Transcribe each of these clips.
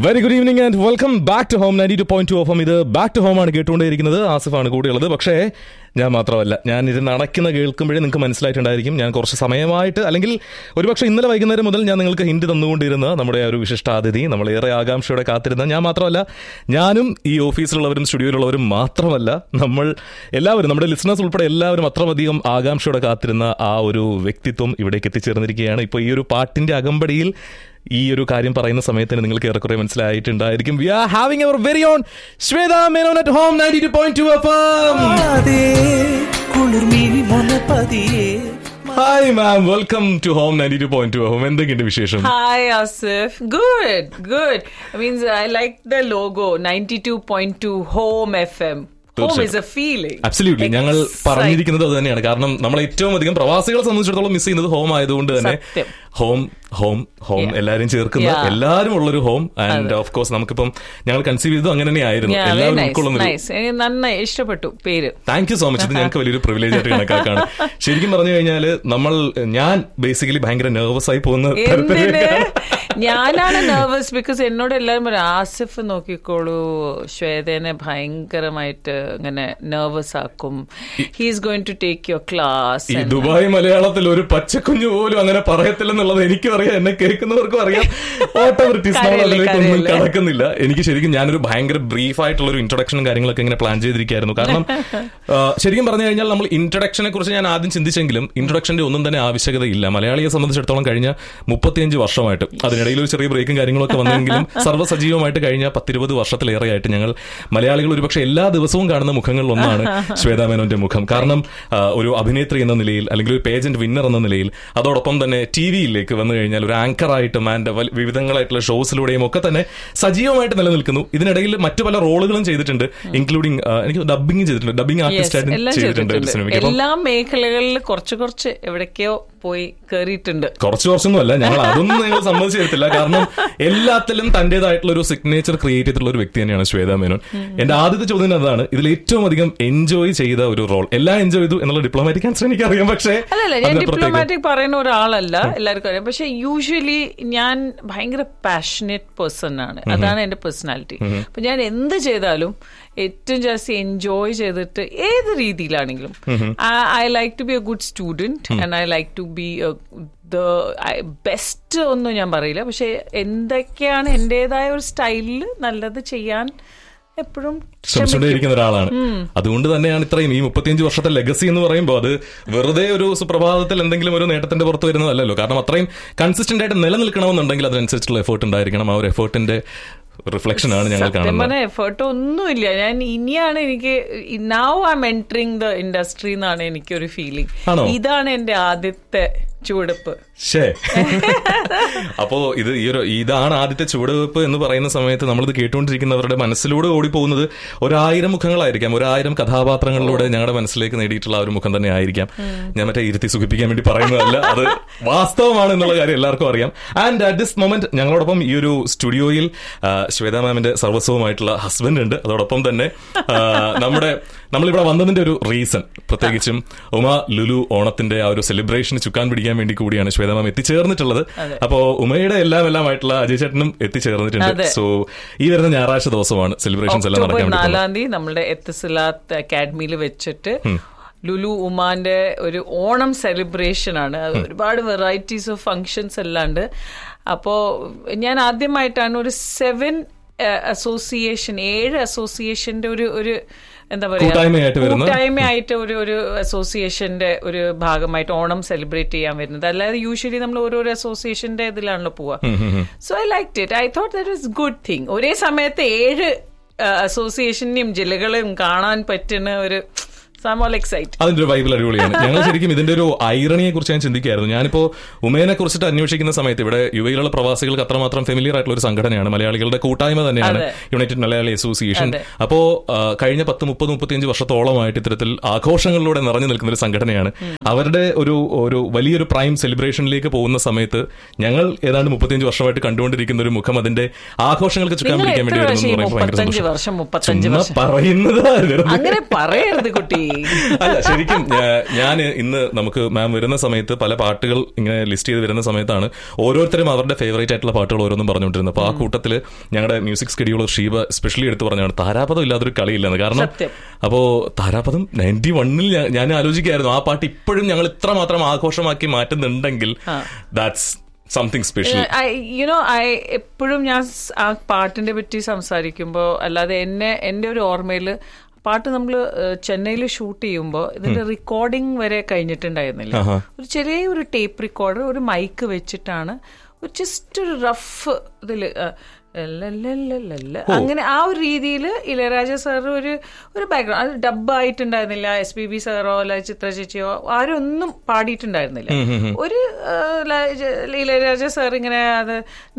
Very good evening and welcome back to home ninety two point two ഓഫം ഇത് back to home ആണ് കേട്ടുകൊണ്ടേയിരിക്കുന്നത് ആസിഫാണ് കൂടെയുള്ളത് പക്ഷേ ഞാൻ മാത്രമല്ല ഞാൻ ഇരുന്ന് അണയ്ക്കുന്ന കേൾക്കുമ്പോഴേ നിങ്ങൾക്ക് മനസ്സിലായിട്ടുണ്ടായിരിക്കും ഞാൻ കുറച്ച് സമയമായിട്ട് അല്ലെങ്കിൽ ഒരുപക്ഷെ ഇന്നലെ വൈകുന്നേരം മുതൽ ഞാൻ നിങ്ങൾക്ക് ഹിന്റ് തന്നുകൊണ്ടിരുന്ന നമ്മുടെ ആ ഒരു വിശിഷ്ടാതിഥി നമ്മൾ ഏറെ ആകാംക്ഷയോടെ കാത്തിരുന്ന ഞാൻ മാത്രമല്ല ഞാനും ഈ ഓഫീസിലുള്ളവരും സ്റ്റുഡിയോയിലുള്ളവരും മാത്രമല്ല നമ്മൾ എല്ലാവരും നമ്മുടെ ലിസണേഴ്സ് ഉൾപ്പെടെ എല്ലാവരും അത്രമധികം ആകാംക്ഷയോടെ കാത്തിരുന്ന ആ ഒരു വ്യക്തിത്വം ഇവിടേക്ക് എത്തിച്ചേർന്നിരിക്കുകയാണ് ഇപ്പോൾ ഈ ഒരു പാട്ടിന്റെ അകമ്പടിയിൽ ഈ ഒരു കാര്യം പറയുന്ന സമയത്തിന് നിങ്ങൾക്ക് ഏറെക്കുറെ മനസ്സിലായിട്ടുണ്ടായിരിക്കും we are having our very own Shweta Menon at home ninety two point two F അതേ കുളിർമിഴി മുനപ്പതിയേ hi ma'am welcome to home ninety two point two F എന്തൊക്കെയുണ്ട് വിശേഷം Hi, Asif. Good, good. It means I like the logo 92.2 Home FM. Home തീർച്ചയായും. is a feeling. Absolutely ഞങ്ങൾ Excite- പറഞ്ഞിരിക്കുന്നത് അത് തന്നെയാണ് കാരണം നമ്മൾ ഏറ്റവും അധികം പ്രവാസികളെ സംബന്ധിച്ചിടത്തോളം മിസ് ചെയ്യുന്നത് ഹോം ആയതുകൊണ്ട് തന്നെ സത്യം. Home home home Yeah. എല്ലാരും ചേർക്കുന്ന Yeah. എല്ലാരും ഉള്ളൊരു ഹോം ആൻഡ് ഓഫ് കോഴ്സ് നമുക്കിപ്പം ഞങ്ങൾ കൺസീവ് ചെയ്തതും അങ്ങനെ തന്നെയായിരുന്നു Yeah, very എല്ലാവരും nice, ഉൾക്കൊള്ളുന്ന nice. എനിക്ക് നന്നായി ഇഷ്ടപ്പെട്ടു പേര് താങ്ക് യു സോ മച്ച് ഇത് ഞങ്ങൾക്ക് വലിയൊരു പ്രിവിലേജ് ആയിട്ട് കണക്കാക്കാണ് ശരിക്കും പറഞ്ഞു കഴിഞ്ഞാൽ നമ്മൾ ഞാൻ ബേസിക്കലി ഭയങ്കര നെർവസ് ആയി പോകുന്ന എന്തിന് തരത്തിലേക്കാണ് ഞാനാണ് നെർവസ് ബിക്കോസ് എന്നോട് എല്ലാവരും പറയും ആസിഫ് നോക്കിക്കോളൂ ശ്വേതനെ ഭയങ്കരമായിട്ട് ഇങ്ങനെ നെർവസ് ആക്കും he's going to take your ഈ ക്ലാസ് ദുബായ് മലയാളത്തിൽ ഒരു പച്ചക്കുഞ്ഞു പോലും അങ്ങനെ പറയത്തില്ലെന്നുള്ളത് എനിക്കും അറിയാം എന്നെ കേൾക്കുന്നവർക്കും അറിയാം ഓട്ടോറിറ്റീസ് നമ്മൾ കാര്യമില്ല, അതിലേക്കൊന്നും കാര്യമില്ല. കടക്കുന്നില്ല എനിക്ക് ശരിക്കും ഞാനൊരു ഭയങ്കര ബ്രീഫ് ആയിട്ടുള്ള ഒരു ഇൻട്രൊഡക്ഷനും കാര്യങ്ങളൊക്കെ ഇങ്ങനെ പ്ലാൻ ചെയ്തിരിക്കുകയായിരുന്നു കാരണം ആ, ശരിക്കും പറഞ്ഞു കഴിഞ്ഞാൽ നമ്മൾ ഇൻട്രൊഡക്ഷനെ കുറിച്ച് ഞാൻ ആദ്യം ചിന്തിച്ചെങ്കിലും ഇൻട്രൊഡക്ഷന്റെ ഒന്നും തന്നെ ആവശ്യകതയില്ല മലയാളിയെ സംബന്ധിച്ചിടത്തോളം കഴിഞ്ഞ മുപ്പത്തിയഞ്ച് വർഷമായിട്ട് അതിനിടയിൽ ഒരു ചെറിയ ബ്രേക്കും കാര്യങ്ങളൊക്കെ വന്നെങ്കിലും സർവ്വസജീവമായിട്ട് കഴിഞ്ഞ പത്തിരുപത് വർഷത്തിലേറെയായിട്ട് ഞങ്ങൾ മലയാളികൾ ഒരുപക്ഷെ എല്ലാ ദിവസവും കാണുന്ന മുഖങ്ങളിൽ ഒന്നാണ് ശ്വേതാ മേനോന്റെ മുഖം കാരണം ആ, ഒരു അഭിനേത്രി എന്ന നിലയിൽ അല്ലെങ്കിൽ ഒരു പേജന്റ് വിന്നർ എന്ന നിലയിൽ അതോടൊപ്പം തന്നെ ടി വിയിലേക്ക് വന്നു കഴിഞ്ഞാൽ ഒരു ആങ്കറായിട്ടും ആൻഡ് വിവിധങ്ങളായിട്ടുള്ള ഷോസിലൂടെയും ഒക്കെ തന്നെ സജീവമായിട്ട് നിലനിൽക്കുന്നു ഇതിനിടയിൽ മറ്റു പല റോളുകളും ചെയ്തിട്ടുണ്ട് ഇൻക്ലൂഡിംഗ് എനിക്ക് ഡബിംഗ് ചെയ്തിട്ടുണ്ട് ഡബിംഗ് ആർട്ടിസ്റ്റ് ആയിട്ട് എല്ലാം ചെയ്തിട്ടുണ്ട് ഒരു ചെയ്തിട്ടുണ്ട് സിനിമയ്ക്ക് അപ്പം എല്ലാ മേഖലകളിൽ കുറച്ച് കുറച്ച് എവിടേക്കോ പോയി കേറിയിട്ടുണ്ട് കുറച്ച് കുറച്ചൊന്നുമല്ല ഞങ്ങൾ അതൊന്നും ഞങ്ങൾ സമ്മതിച്ചു തരത്തില്ല കാരണം എല്ലാത്തിലും തന്റേതായിട്ടുള്ള ഒരു സിഗ്നേച്ചർ ക്രിയേറ്റ് ചെയ്തിട്ടുള്ള ഒരു വ്യക്തി തന്നെയാണ് ശ്വേത മേനോൻ എന്റെ ആദ്യത്തെ ചോദ്യം അതാണ് ഇതിൽ ഏറ്റവും അധികം എൻജോയ് ചെയ്ത ഒരു റോൾ എല്ലാം എൻജോയ് ചെയ്തു എന്നുള്ള ഡിപ്ലോമാറ്റിക് ആൻസർ എനിക്ക് അറിയാം പക്ഷേ അല്ലല്ല ഞാൻ അതിനപ്പുറത്തേക്ക് ഡിപ്ലോമാറ്റിക് പറയുന്ന ഒരാളല്ല എല്ലാവർക്കും അറിയാം പക്ഷെ യൂഷ്വലി ഞാൻ ഭയങ്കര പാഷനറ്റ് പേഴ്സൺ ആണ് അതാണ് എന്റെ പേഴ്സണാലിറ്റി അപ്പൊ ഞാൻ എന്ത് ചെയ്താലും ഏറ്റവും ജാസ്തി എൻജോയ് ചെയ്തിട്ട് ഏത് രീതിയിലാണെങ്കിലും I like to be a good student and I like to be the best ഒന്നും ഞാൻ പറയില്ല പക്ഷെ എന്തൊക്കെയാണ് എന്റേതായ ഒരു സ്റ്റൈലിൽ നല്ലത് ചെയ്യാൻ എപ്പോഴും ശ്രമിച്ചുകൊണ്ടേയിരിക്കുന്ന ഒരാളാണ് അതുകൊണ്ട് തന്നെയാണ് ഇത്രയും ഈ മുപ്പത്തിയഞ്ച് വർഷത്തെ ലെഗസി എന്ന് പറയുമ്പോൾ അത് വെറുതെ ഒരു സുപ്രഭാതത്തിൽ എന്തെങ്കിലും ഒരു നേട്ടത്തിന്റെ പുറത്ത് വരുന്നതല്ലല്ലോ കാരണം അത്രയും കൺസിസ്റ്റന്റ് ആയിട്ട് നിലനിൽക്കണമെന്നുണ്ടെങ്കിൽ അതിനനുസരിച്ചുള്ള എഫേർട്ട് ഉണ്ടായിരിക്കണം ആ ഒരു എഫേർട്ടിന്റെ റിഫ്ലക്ഷൻ ആണ് ഞങ്ങൾ സത്യം കാണുന്നത് പറഞ്ഞ എഫേർട്ട് ഒന്നുമില്ല ഞാൻ ഇനിയാണ് എനിക്ക് now I am entering the industry എന്നാണ് എനിക്കൊരു ഫീലിംഗ് ആണോ? ഇതാണ് എന്റെ ആദ്യത്തെ ചുവടുപ്പ് ശേ അപ്പോ ഇത് ഈ ഒരു ഇതാണ് ആദ്യത്തെ ചുവടുവെപ്പ് എന്ന് പറയുന്ന സമയത്ത് നമ്മളിത് കേട്ടുകൊണ്ടിരിക്കുന്നവരുടെ മനസ്സിലൂടെ ഓടിപ്പോകുന്നത് ഒരായിരം മുഖങ്ങളായിരിക്കാം ഒരായിരം കഥാപാത്രങ്ങളിലൂടെ ഞങ്ങളുടെ മനസ്സിലേക്ക് നേടിയിട്ടുള്ള ആ ഒരു മുഖം തന്നെ ആയിരിക്കാം ഞാൻ മറ്റേ ഇരുത്തി സുഖിപ്പിക്കാൻ വേണ്ടി പറയുന്നതല്ല അത് വാസ്തവമാണ് എന്നുള്ള കാര്യം എല്ലാവർക്കും അറിയാം ആൻഡ് അറ്റ് ദിസ് മൊമെന്റ് ഞങ്ങളോടൊപ്പം ഈ ഒരു സ്റ്റുഡിയോയിൽ ആ, ശ്വേതാ മാമിന്റെ സർവസ്വമായിട്ടുള്ള ഹസ്ബൻഡ് ഉണ്ട് അതോടൊപ്പം തന്നെ ആ, നമ്മുടെ നമ്മളിവിടെ വന്നതിന്റെ ഒരു റീസൺ പ്രത്യേകിച്ചും ഉമ ലുലു ഓണത്തിന്റെ ആ ഒരു സെലിബ്രേഷൻ ചുക്കാൻ പിടിക്കാൻ വേണ്ടി കൂടിയാണ് ശ്വേത മാം എത്തിച്ചേർന്നിട്ടുള്ളത് അതെ. അപ്പോ ഉമയുടെ എല്ലാം എല്ലാമായിട്ടുള്ള അജയ് ചേട്ടനും എത്തിച്ചേർന്നിട്ടുണ്ട് അതെ. സോ ഈ വരുന്ന ഞായറാഴ്ച ദിവസമാണ് സെലിബ്രേഷൻസ് എല്ലാം ഒക്ടോബർ നടക്കാൻ വേണ്ടി പോകുന്നത്. നാലാം തീയതി നമ്മുടെ എത്തസിലാത്ത് അക്കാഡമിയിൽ വെച്ചിട്ട് ലുലു ഉമാന്റെ ഒരു ഓണം സെലിബ്രേഷൻ ആണ് അത് ഒരുപാട് വെറൈറ്റീസ് ഓഫ് ഫങ്ഷൻസ് എല്ലാം ഉണ്ട് അപ്പോ ഞാൻ ആദ്യമായിട്ടാണ് ഒരു സെവൻ അസോസിയേഷൻ ഏഴ് അസോസിയേഷന്റെ ഒരു ഒരു എന്താ കൂട്ടായ്മയായിട്ട് വരുന്ന- കൂട്ടായ്മയായിട്ട് ഒരു ഒരു അസോസിയേഷന്റെ ഒരു ഭാഗമായിട്ട് ഓണം സെലിബ്രേറ്റ് ചെയ്യാൻ വരുന്നത് അല്ലാതെ യൂഷ്വലി നമ്മൾ ഓരോരോ അസോസിയേഷന്റെ ഇതിലാണല്ലോ പോവാ so I like it I thought that is good thing ഒരേ സമയത്ത് ഏഴ് അസോസിയേഷനെയും ജില്ലകളെയും കാണാൻ പറ്റുന്ന ഒരു സംഭവം എക്സൈറ്റ് അതിന്റെ ഒരു വൈബിൾ അടിപൊളിയാണ് ഞങ്ങൾ ശരിക്കും ഇതിന്റെ ഒരു ഐറണിയെ കുറിച്ച് ഞാൻ ചിന്തിക്കായിരുന്നു ഞാനിപ്പോ ഉമേനെ കുറിച്ചിട്ട് അന്വേഷിക്കുന്ന സമയത്ത് ഇവിടെ യു എയിലുള്ള പ്രവാസികൾക്ക് അത്രമാത്രം ഫെമിലിയർ ആയിട്ടുള്ള ഒരു സംഘടനയാണ് മലയാളികളുടെ കൂട്ടായ്മ തന്നെയാണ് അതെ. യുണൈറ്റഡ് മലയാളി അസോസിയേഷൻ അതെ. അപ്പോ ആ, കഴിഞ്ഞ പത്ത് മുപ്പത് മുപ്പത്തിയഞ്ച് വർഷത്തോളമായിട്ട് ഇത്തരത്തിൽ ആഘോഷങ്ങളിലൂടെ നിറഞ്ഞു നിൽക്കുന്ന ഒരു സംഘടനയാണ് അവരുടെ ഒരു ഒരു വലിയൊരു പ്രൈം സെലിബ്രേഷനിലേക്ക് പോകുന്ന സമയത്ത് ഞങ്ങൾ ഏതാണ്ട് മുപ്പത്തിയഞ്ച് വർഷമായിട്ട് കണ്ടുകൊണ്ടിരിക്കുന്ന ഒരു മുഖം അതിന്റെ ആഘോഷങ്ങൾക്ക് ചുക്കാൻ നിങ്ങൾ പിടിക്കാൻ എത്ര വേണ്ടി വരുന്നു വർഷം ഈ എന്ന് പറയുമ്പോൾ ഭയങ്കര മുപ്പത്തഞ്ച് സന്തോഷം. വർഷം മുപ്പത്തഞ്ച് ചുമ്മാ വർഷം പറയുന്നത് വെറുതെ. അങ്ങനെ പറയരുത് കുട്ടി അല്ല ശരിക്കും ഞാൻ ഇന്ന് നമുക്ക് മാം വരുന്ന സമയത്ത് പല പാട്ടുകൾ ഇങ്ങനെ ലിസ്റ്റ് ചെയ്ത് വരുന്ന സമയത്താണ് ഓരോരുത്തരും അവരുടെ ഫേവറേറ്റ് ആയിട്ടുള്ള പാട്ടുകൾ ഓരോന്നും പറഞ്ഞുകൊണ്ടിരുന്നത് അപ്പൊ ആ കൂട്ടത്തിൽ ഞങ്ങളുടെ മ്യൂസിക് സ്കെഡ്യൂളർ ഷീബ സ്പെഷ്യലി എടുത്ത് പറഞ്ഞാണ് താരാപദം ഇല്ലാത്തൊരു കളിയില്ലെന്ന് കാരണം സത്യം. അപ്പോ താരാപദം നയൻറ്റി വണ്ണിൽ ഞാൻ ആലോചിക്കായിരുന്നു ആ പാട്ട് ഇപ്പോഴും ഞങ്ങൾ ഇത്രമാത്രം ആഘോഷമാക്കി മാറ്റുന്നുണ്ടെങ്കിൽ that's something special you know I എപ്പോഴും ഞാൻ സ് ആ പാട്ടിനെ പറ്റി സംസാരിക്കുമ്പോൾ അല്ലാതെ എന്നെ എൻ്റെ ഒരു ഓർമ്മയിൽ പാട്ട് നമ്മൾ ചെന്നൈയിൽ ഷൂട്ട് ചെയ്യുമ്പോൾ ഇതിന്റെ റെക്കോർഡിംഗ് വരെ കഴിഞ്ഞിട്ടുണ്ടായിരുന്നില്ല ആഹാ. ഒരു ചെറിയ ഒരു ടേപ്പ് റെക്കോർഡർ ഒരു മൈക്ക് വെച്ചിട്ടാണ് ഒരു ജസ്റ്റ് ഒരു റഫ് ഇതിൽ അങ്ങനെ ആ ഒരു രീതിയിൽ ഇളയരാജ സാർ ഒരു ഒരു ബാക്ക്ഗ്രൗണ്ട് അത് ഡബ് ആയിട്ടുണ്ടായിരുന്നില്ല എസ് പി ബി സാറോ അല്ല ചിത്ര ചേച്ചിയോ ആരും ഒന്നും പാടിയിട്ടുണ്ടായിരുന്നില്ല ഒരു ആ, ല- ജ- ഇളയരാജ സാർ ഇങ്ങനെ അത്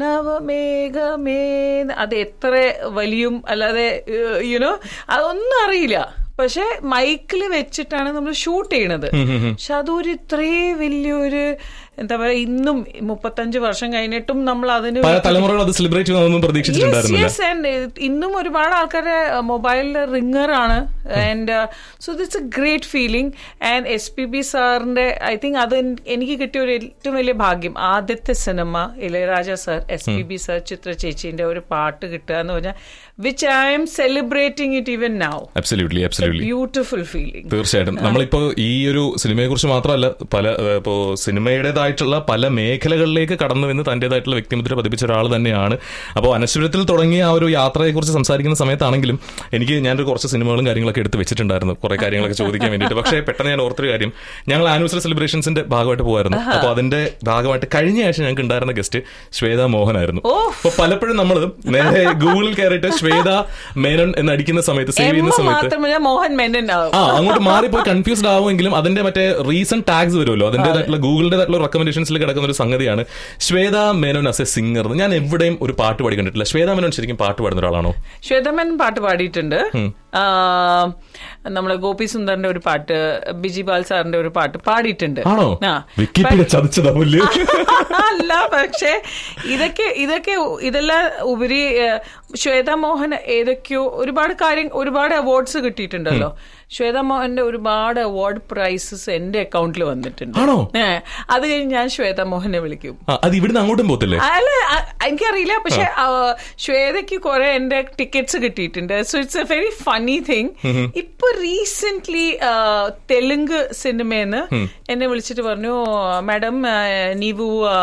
നവമേഘമേ അത് എത്ര വലിയും അല്ലാതെ യുനോ അതൊന്നും അറിയില്ല പക്ഷെ മൈക്കിൽ വെച്ചിട്ടാണ് നമ്മൾ ഷൂട്ട് ചെയ്യണത് പക്ഷെ അതൊരു ഇത്രേ വലിയൊരു എന്താ പറയാ ഇന്നും മുപ്പത്തഞ്ച് വർഷം കഴിഞ്ഞിട്ടും നമ്മൾ അതിന് പല തലമുറകൾ അത് സെലിബ്രേറ്റ് ചെയ്യുന്നതൊന്നും പ്രതീക്ഷിച്ചിട്ടുണ്ടായിരുന്നില്ല Yes, yes, and, uh, ഇന്നും ഒരുപാട് ആൾക്കാരുടെ മൊബൈലിൽ റിംഗർ ആണ് and so that's a great feeling and S P B സാറിന്റെ ഐ തിങ്ക് അത് എൻ- എനിക്ക് കിട്ടിയ ഒരു ഏറ്റവും വലിയ ഭാഗ്യം ആദ്യത്തെ സിനിമ Ilayaraja sir S P B sir Chithra ചേച്ചിന്റെ ഒരു പാട്ട് കിട്ടുക എന്ന് പറഞ്ഞാൽ which I am celebrating it even now absolutely absolutely beautiful feeling തീർച്ചയായിട്ടും നമ്മളിപ്പോ ഈ ഒരു സിനിമയെ കുറിച്ച് മാത്രമല്ല പല ഏഹ്, ഇപ്പോ സിനിമയുടേതായിട്ടുള്ള പല മേഖലകളിലേക്ക് കടന്നു വന്ന് തന്റേതായിട്ടുള്ള വ്യക്തിമുദ്ര പതിപ്പിച്ച ഒരാൾ തന്നെയാണ് അപ്പോൾ അനശ്വരത്തിൽ തുടങ്ങിയ ആ ഒരു യാത്രയെ കുറിച്ച് സംസാരിക്കുന്ന സമയത്താണെങ്കിലും എനിക്ക് ഞാനൊരു കുറച്ച് സിനിമകളും കാര്യങ്ങളൊക്കെ എടുത്ത് വെച്ചിട്ടുണ്ടായിരുന്നു കുറെ കാര്യങ്ങളൊക്കെ ചോദിക്കാൻ വേണ്ടിയിട്ട് പക്ഷേ പെട്ടെന്ന് ഞാൻ ഓർത്തൊരു കാര്യം ഞങ്ങൾ ആനിവേഴ്സറി സെലിബ്രേഷൻസിന്റെ ഭാഗമായിട്ട് പോകായിരുന്നു അപ്പോൾ അതിന്റെ ഭാഗമായിട്ട് കഴിഞ്ഞ ആഴ്ച ഞങ്ങൾക്ക് ഉണ്ടായിരുന്ന ഗസ്റ്റ് ശ്വേത മോഹനായിരുന്നു ഓ. അപ്പൊ പലപ്പോഴും നമ്മൾ നേരെ ഗൂഗിളിൽ കയറിയിട്ട് ശ്വേത മേനൻ എന്ന് അടിക്കുന്ന സമയത്ത് സേവ് എം ചെയ്യുന്ന സമയത്ത് മാത്രം ഞാൻ മോഹൻ മെനൻ ആവും ആ അങ്ങോട്ട് മാറിപ്പോയി കൺഫ്യൂസ്ഡ് ആവുമെങ്കിലും അതിന്റെ മറ്റേ റീസെന്റ് ടാഗ്സ് വരുമല്ലോ അതിന്റേതായിട്ടുള്ള ഗൂഗിളിന്റേതായിട്ടുള്ള റെക്കമെൻഡേഷൻസിൽ കിടക്കുന്ന ഒരു സംഗതിയാണ് Shweta Menon as a singer ഞാൻ എവിടെയും ഒരു പാട്ട് പാടി കണ്ടിട്ടില്ല ശ്വേത മേനോൻ ശരിക്കും പാട്ട് പാടുന്ന ഒരാളാണോ ശ്വേതമൻ പാട്ട് പാടിയിട്ടുണ്ട് ആ, നമ്മുടെ ഗോപി സുന്ദറിന്റെ ഒരു പാട്ട് ബിജി ബാൽ സാറിന്റെ ഒരു പാട്ട് പാടിയിട്ടുണ്ട് ആണോ ആ. വിക്കിപീഡിയ ചതിച്ചതാ പുല്ല് അല്ല പക്ഷേ ഇതൊക്കെ ഇതൊക്കെ ഇതെല്ലാം ഉപരി ഏഹ്, ശ്വേത മോഹൻ ഏതൊക്കെയോ ഒരുപാട് കാര്യം ഒരുപാട് അവാർഡ്സ് കിട്ടിയിട്ടുണ്ടല്ലോ ശ്വേത മോഹന്റെ ഒരുപാട് അവാർഡ് പ്രൈസസ് എന്റെ അക്കൗണ്ടിൽ വന്നിട്ടുണ്ട് ആണോ? ഏ, അത് കഴിഞ്ഞ് ഞാൻ ശ്വേത മോഹനെ വിളിക്കും ആ, അത് ഇവിടുന്ന് അങ്ങോട്ടും പോത്തില്ലേ അല്ല അ- എനിക്കറിയില്ല പക്ഷെ ആ, ശ്വേതയ്ക്ക് കുറെ എന്റെ ടിക്കറ്റ്സ് കിട്ടിയിട്ടുണ്ട് so it's a very funny thing ഇപ്പൊ റീസെന്റ് തെലുങ്ക് സിനിമേന്ന് എന്നെ വിളിച്ചിട്ട് പറഞ്ഞു മാഡം നീവു ആ,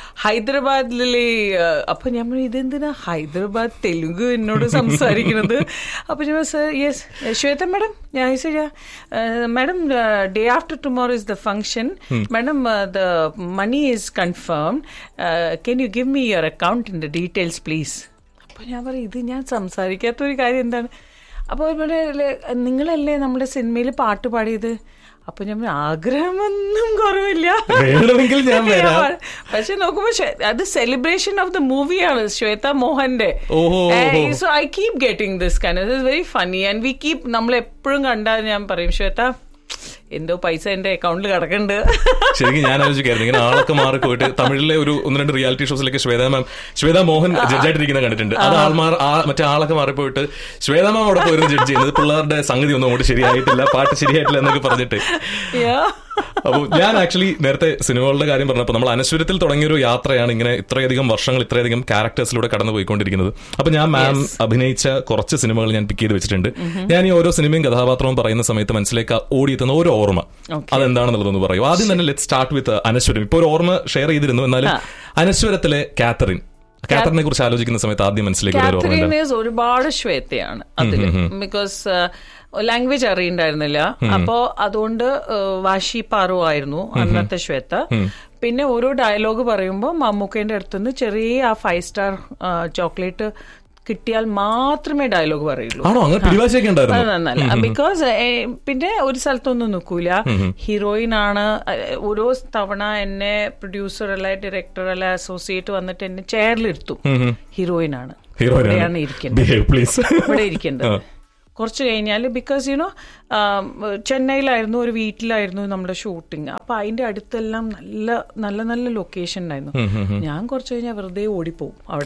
ഹൈദരാബാദിലെ ആ, അപ്പൊ ഞാൻ പറഞ്ഞു ഇതെന്തിനാ ഹൈദരാബാദ് തെലുങ്ക് എന്നോട് സംസാരിക്കുന്നത് അപ്പൊ ഞാൻ സർ യെസ് ശ്വേത മാഡം ഞാൻ ശരിയാ madam day after tomorrow is the function madam the money is confirm can you give me your അക്കൗണ്ടിന്റെ ഡീറ്റെയിൽസ് പ്ലീസ് അപ്പൊ ഞാൻ പറയും ഇത് ഞാൻ സംസാരിക്കാത്ത ഒരു കാര്യം എന്താണ് അപ്പോൾ ഇവിടെ ലെ- നിങ്ങളല്ലേ നമ്മുടെ സിനിമയിൽ പാട്ട് പാടിയത് അപ്പൊ ഞാൻ പറഞ്ഞു, ആഗ്രഹമൊന്നും കുറവില്ല വേണമെങ്കിൽ ഞാൻ വരാം. പക്ഷെ നോക്കുമ്പോ ശ്വേ- അത് സെലിബ്രേഷൻ ഓഫ് ദ മൂവിയാണ് ശ്വേത മോഹന്റെ ഓഹോ, ഓഹോ. So I keep getting this kind it very funny and we keep നമ്മൾ എപ്പോഴും കണ്ടാൽ ഞാൻ പറയും ശ്വേത എന്തോ പൈസ എന്റെ അക്കൗണ്ടിൽ കിടക്കുന്നുണ്ട് ശരിക്കും ഞാൻ ആലോചിക്കായിരുന്നു ഇങ്ങനെ ആളൊക്കെ മാറി പോയിട്ട് തമിഴിലെ ഒരു ഒന്ന് രണ്ട് റിയാലിറ്റി ഷോസിലേക്ക് ശ്വേത മാം ശ്വേത മോഹൻ ജഡ്ജായിട്ടിരിക്കുന്ന കണ്ടിട്ടുണ്ട് അത് ആൾമാർ ആ- മറ്റേ ആളൊക്കെ മാറിപ്പോയിട്ട് ശ്വേത മാം അവിടെ പോയിരുന്നു ജഡ്ജ് ചെയ്യുന്നത് പിള്ളേരുടെ സംഗതി ഒന്നും അങ്ങോട്ട് ശരിയായിട്ടില്ല പാട്ട് ശരിയായിട്ടില്ല എന്നൊക്കെ പറഞ്ഞിട്ട് Yeah. അപ്പോൾ ഞാൻ ആക്ച്വലി നേരത്തെ സിനിമകളുടെ കാര്യം പറഞ്ഞപ്പോൾ നമ്മൾ അനശ്വരത്തിൽ തുടങ്ങിയൊരു യാത്രയാണ് ഇങ്ങനെ ഇത്രയധികം വർഷങ്ങൾ ഇത്രയധികം ക്യാരക്ടേഴ്സിലൂടെ കടന്നു പോയിക്കൊണ്ടിരിക്കുന്നത് അപ്പൊ ഞാൻ മാം അഭിനയിച്ച കുറച്ച് സിനിമകൾ ഞാൻ പിക്ക് ചെയ്ത് വെച്ചിട്ടുണ്ട് ഞാൻ ഈ ഓരോ സിനിമയും കഥാപാത്രവും പറയുന്ന സമയത്ത് മനസ്സിലേക്ക് ഓടിയെത്തുന്ന ഓരോ ഓർമ്മ അതെന്താണെന്നുള്ളതൊന്ന് പറയും ആദ്യം തന്നെ ലെറ്റ് സ്റ്റാർട്ട് വിത്ത് അനശ്വരം ഇപ്പൊ ഒരു ഓർമ്മ ഷെയർ ചെയ്തിരുന്നു എന്നാൽ അനശ്വരത്തിലെ കാത്തറിൻ കാത്തറിനെ കുറിച്ച് ആലോചിക്കുന്ന സമയത്ത് ആദ്യം മനസ്സിലേക്ക് ഒരു ഓർമ്മ എന്താണ്? കാത്രീനേഴ്സ് ഒരുപാട് ശ്വേതയാണ് അതില് ബിക്കോസ് ലാംഗ്വേജ് അറിയണ്ടായിരുന്നില്ല അപ്പോ അതുകൊണ്ട് ഏഹ്, വാശി പാറു ആയിരുന്നു അന്നത്തെ ശ്വേത പിന്നെ ഓരോ ഡയലോഗ് പറയുമ്പോൾ മമ്മൂക്കേന്റെ അടുത്തുനിന്ന് ചെറിയ ആ ഫൈവ് സ്റ്റാർ ചോക്ലേറ്റ് കിട്ടിയാൽ മാത്രമേ ഡയലോഗ് പറയുള്ളൂ ആണോ അങ്ങനെ പിടിവാശിയൊക്കെ അത് ഉണ്ടായിരുന്നു നന്നല്ല ബിക്കോസ് പിന്നെ ഒരു സ്ഥലത്തൊന്നും നിൽക്കൂല ഹീറോയിൻ ആണ് അഹ് ഓരോ തവണ എന്നെ പ്രൊഡ്യൂസർ അല്ല ഡയറക്ടർ അല്ല അസോസിയേറ്റ് വന്നിട്ട് എന്നെ ചെയറിലിരുത്തും ഹീറോയിൻ ആണ് ഹീറോയിനാണ്. ഇവിടെയാണ് ഇരിക്കേണ്ടത് Behave, please. ഇവിടെ ഇരിക്കേണ്ടത് കുറച്ച് കഴിഞ്ഞാൽ ബിക്കോസ് യുനോ ചെന്നൈയിലായിരുന്നു ഒരു വീട്ടിലായിരുന്നു നമ്മുടെ ഷൂട്ടിങ് അപ്പൊ അതിന്റെ അടുത്തെല്ലാം നല്ല നല്ല നല്ല ലൊക്കേഷൻ ഉണ്ടായിരുന്നു ഞാൻ കുറച്ച് കഴിഞ്ഞാൽ വെറുതെ ഓടിപ്പോവും അവിടെ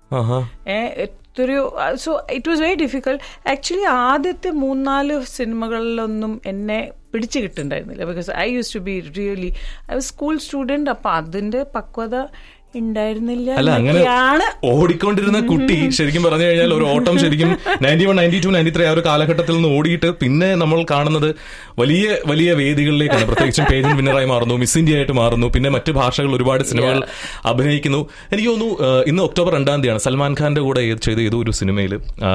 ആഹാ എത്രയോ so it was very difficult actually ആദ്യത്തെ മൂന്നാല് സിനിമകളിലൊന്നും എന്നെ പിടിച്ചു കിട്ടുന്നുണ്ടായിരുന്നില്ല because I use to be really I was school student അപ്പൊ അതിന്റെ പക്വത ഉണ്ടായിരുന്നില്ല അല്ല അങ്ങനെ എന്നൊക്കെയാണ് ഓടിക്കൊണ്ടിരുന്ന കുട്ടി ശരിക്കും പറഞ്ഞു കഴിഞ്ഞാൽ ഒരു ഓട്ടം ശരിക്കും ninety one ninety two ninety three ആ ഒരു കാലഘട്ടത്തിൽ നിന്ന് ഓടിയിട്ട് പിന്നെ നമ്മൾ കാണുന്നത് വലിയ വലിയ വേദികളിലേക്കാണ് പ്രത്യേകിച്ചും പേജൻ വിന്നറായി മാറുന്നു മിസ് ഇന്ത്യ ആയിട്ട് മാറുന്നു പിന്നെ മറ്റു ഭാഷകൾ ഒരുപാട് സിനിമകൾ അഭിനയിക്കുന്നു എനിക്ക് തോന്നുന്നു ആ, ഇന്ന് ഒക്ടോബർ രണ്ടാം തീയതിയാണ് സൽമാൻ ഖാന്റെ കൂടെ ഏത് ചെയ്ത ഏതോ ഒരു സിനിമയിൽ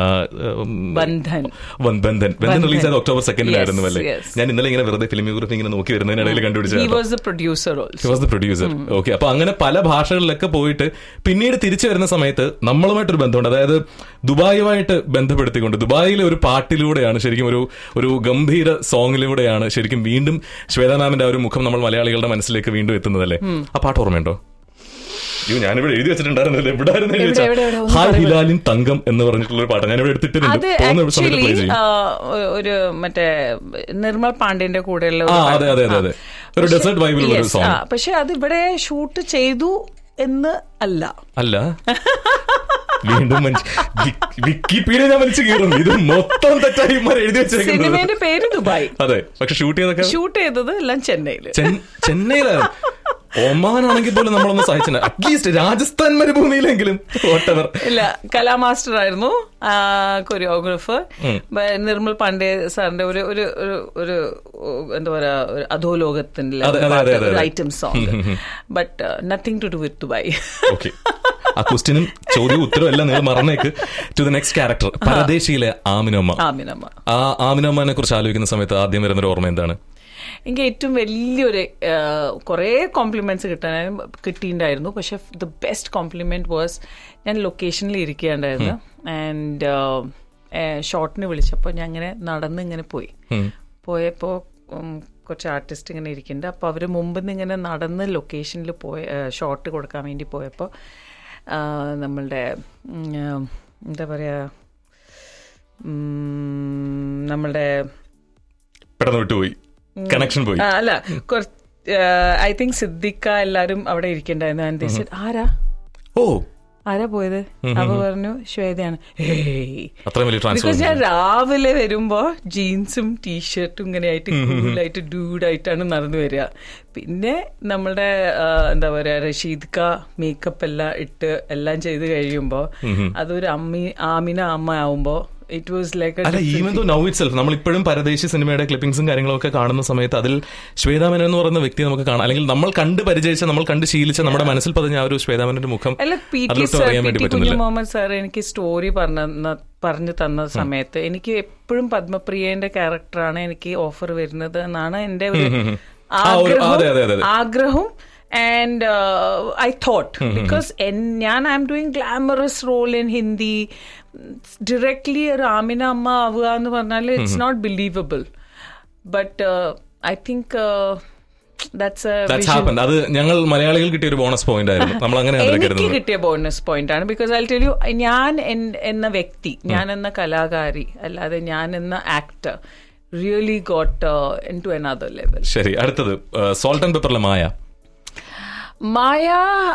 ബന്ധൻ ബന്ധൻ ബന്ധൻ റിലീസ് ആയത് ഒക്ടോബർ സെക്കൻഡിലായിരുന്നു Yes, അല്ലേ yes. ഞാൻ ഇന്നലെ ഇങ്ങനെ വെറുതെ ഫിലിമോഗ്രഫി ഇങ്ങനെ നോക്കി വരുന്നതിനിടയിൽ ഹി കണ്ടുപിടിച്ചത് was the producer he also was the producer okay അപ്പൊ അങ്ങനെ പല ഭാഷകളിലൊക്കെ പോയിട്ട് പിന്നീട് തിരിച്ചു വരുന്ന സമയത്ത് നമ്മളുമായിട്ടൊരു ബന്ധമുണ്ട് അതായത് ദുബായുമായിട്ട് ബന്ധപ്പെടുത്തിക്കൊണ്ട് ദുബായിലെ ഒരു പാട്ടിലൂടെയാണ് ശരിക്കും ഒരു ഒരു ഗംഭീര സോങ്ങിലൂടെയാണ് ശരിക്കും വീണ്ടും ശ്വേതാ മാമിന്റെ ആ ഒരു മുഖം നമ്മൾ മലയാളികളുടെ മനസ്സിലേക്ക് വീണ്ടും എത്തുന്നതല്ലേ ആ പാട്ട് ഓർമ്മയുണ്ടോ അയ്യോ ഞാനിവിടെ എഴുതി വെച്ചിട്ടുണ്ടായിരുന്നല്ലോ എവിടെ ആയിരുന്നു എഴുതി എവിടെ, വെച്ചാ? എവിടെ, എവിടെ? ഒന്ന് ഹായ് പറയൂ. ഹിലാലിൻ തങ്കം എന്ന് പറഞ്ഞിട്ടുള്ള ഒരു പാട്ട് ഞാനിവിടെ എടുത്തിട്ടുണ്ട് അത് പോകുന്ന സമയത്ത് ആക്ച്വലി പ്ലേ ചെയ്യും ഒരു മറ്റേ നിർമ്മൽ പാണ്ഡ്യന്റെ കൂടെയുള്ള ആ ഒരു അതെ അതെ അതെ അതെ ഒരു ഡെസേർട്ട് വൈബിലുള്ള ഒരു Yes, സോങ് ആ, പക്ഷെ അത് ഇവിടെ ഷൂട്ട് ചെയ്തു എന്ന് അല്ല അല്ല വീണ്ടും മനുഷ്യ- വി- വിക്കിപീഡിയ ഞാൻ വലിച്ചു കീറുന്നു ഇത് മൊത്തം തെറ്റായി ഇവന്മാർ എഴുതി വെച്ചേക്കുന്നത് സിനിമയുടെ പേര് ദുബായ് അതെ പക്ഷെ ഷൂട്ട് ചെയ്തൊക്കെ ഷൂട്ട് ചെയ്തത് എല്ലാം ചെന്നൈയില് ചെൻ- ചെന്നൈയിലാണ് ഒമാൻ ആണെങ്കിൽ പോലും നമ്മളൊന്ന് സഹായിച്ചില്ല അറ്റ്ലീസ്റ്റ് രാജസ്ഥാൻ മരുഭൂമിയിലെങ്കിലും വോട്ടവർ ഇല്ല കലാ മാസ്റ്റർ ആയിരുന്നു കൊറിയോഗ്രാഫർ നിർമ്മൽ പാണ്ഡെ സാറിന്റെ ഒരു ഒരു ഒരു ഒരു എന്താ പറയാ ഒരു അധോലോകത്തിന്റെ അതെ, അതെ, അതെ, അതെ, അതെ. Item song but nothing to do with Dubai okay ആ ക്വസ്റ്റിനും ചോദ്യവും ഉത്തരവും എല്ലാം നിങ്ങൾ മറന്നേക്ക് ടു ദ നെക്സ്റ്റ് ക്യാരക്ടർ പരദേശിയിലെ ആമിനമ്മ ആമിനമ്മ ആ ആമിനമ്മനെ കുറിച്ച് ആലോചിക്കുന്ന സമയത്ത് ആദ്യം വരുന്ന ഒരു ഓർമ്മ എന്താണ് എനിക്ക് ഏറ്റവും വലിയൊരു കുറേ കോംപ്ലിമെന്റ്സ് കിട്ടാൻ കിട്ടിയിട്ടുണ്ടായിരുന്നു പക്ഷെ ദ ബെസ്റ്റ് കോംപ്ലിമെന്റ് വാസ് ഞാൻ ലൊക്കേഷനിൽ ഇരിക്കുകയുണ്ടായിരുന്നു ആൻഡ് ഷോട്ടിന് വിളിച്ചപ്പോൾ ഞാൻ ഇങ്ങനെ നടന്ന് ഇങ്ങനെ പോയി പോയപ്പോൾ കുറച്ച് ആർട്ടിസ്റ്റ് ഇങ്ങനെ ഇരിക്കുന്നുണ്ട് അപ്പോൾ അവർ മുമ്പ് നിന്ന് ഇങ്ങനെ നടന്ന് ലൊക്കേഷനിൽ പോയ ഷോട്ട് കൊടുക്കാൻ വേണ്ടി പോയപ്പോൾ നമ്മളുടെ ഉം, ആ, എന്താ പറയുക നമ്മളുടെ പെട്ടെന്ന് വിട്ടുപോയി കണക്ഷൻ പോയി ആ, അല്ല ഐ തിങ്ക് സിദ്ദിഖ എല്ലാരും അവിടെ ഇരിക്കണ്ടായിരുന്നു And they said, ആരാ ഓ ആരാ പോയത് അപ്പൊ പറഞ്ഞു ശ്വേതയാണ് ഏയ് അത്രയും വലിയ ബിക്കോസ് ട്രാൻസ്ഫോർമേഷൻ ഞാൻ രാവിലെ വരുമ്പോ ജീൻസും ടീഷർട്ടും ഇങ്ങനെ ആയിട്ട് കൂളായിട്ട് ഡൂഡായിട്ടാണ് നടന്നു വരിക പിന്നെ നമ്മളുടെ ആ, എന്താ പറയാ റഷീദ് ക മേക്കപ്പ് എല്ലാം ഇട്ട് എല്ലാം ചെയ്ത് കഴിയുമ്പോ അതൊരു അമ്മി ആമിന അമ്മ ആവുമ്പോ ഇറ്റ് വാസ് ലൈക്ക് അല്ല even though now itself നമ്മൾ ഇപ്പോഴും പരദേശി സിനിമയുടെ ക്ലിപ്പിംഗ്സും കാര്യങ്ങളും ഒക്കെ കാണുന്ന സമയത്ത് അതിൽ ശ്വേതാമൻ എന്ന് പറയുന്ന വ്യക്തി നമുക്ക് കാണാം അല്ലെങ്കിൽ നമ്മൾ കണ്ട് പരിചയിച്ച നമ്മൾ കണ്ട് ശീലിച്ച നമ്മുടെ മനസ്സിൽ പതിഞ്ഞ ആ ഒരു ശ്വേതാമന്റെ മുഖം അല്ല പി ടി അതിലൊട്ടും സാർ അറിയാൻ പി വേണ്ടി ടി കുഞ്ഞു പറ്റുന്നില്ല മുഹമ്മദ് സാർ എനിക്ക് സ്റ്റോറി പറഞ്ഞ പറഞ്ഞു തന്ന സമയത്ത് എനിക്ക് എപ്പോഴും പത്മപ്രിയന്റെ ക്യാരക്ടറാണ് എനിക്ക് ഓഫർ വരുന്നത് എന്നാണ് എന്റെ ഒരു ആ ഒരു- അതെ, അതെ, അതെ, അതെ. ആഗ്രഹം ആൻഡ് ഐ തോട്ട് ബിക്കോസ് ഞാൻ I'm doing glamorous role in Hindi directly ഒരു ആമിന അമ്മ ആവുക എന്ന് പറഞ്ഞാൽ it's not believable but I think that's that's happen അത് ഞങ്ങൾ മലയാളികൾ കിട്ടിയ ഒരു ബോണസ് പോയിന്റ് ആയിരുന്നു നമ്മൾ അങ്ങനെ എനിക്ക് കരുതുന്നത് കിട്ടിയ ബോണസ് പോയിന്റ് ആണ് ബിക്കോസ് ഐ ടെൽ യു ഞാൻ എൻ- എന്ന വ്യക്തി ഞാൻ എന്ന കലാകാരി അല്ലാതെ ഞാൻ എന്ന actor really got into another level ശരി അടുത്തത് സോൾട്ട് ആൻഡ് പെപ്പറിലെ മായ മായ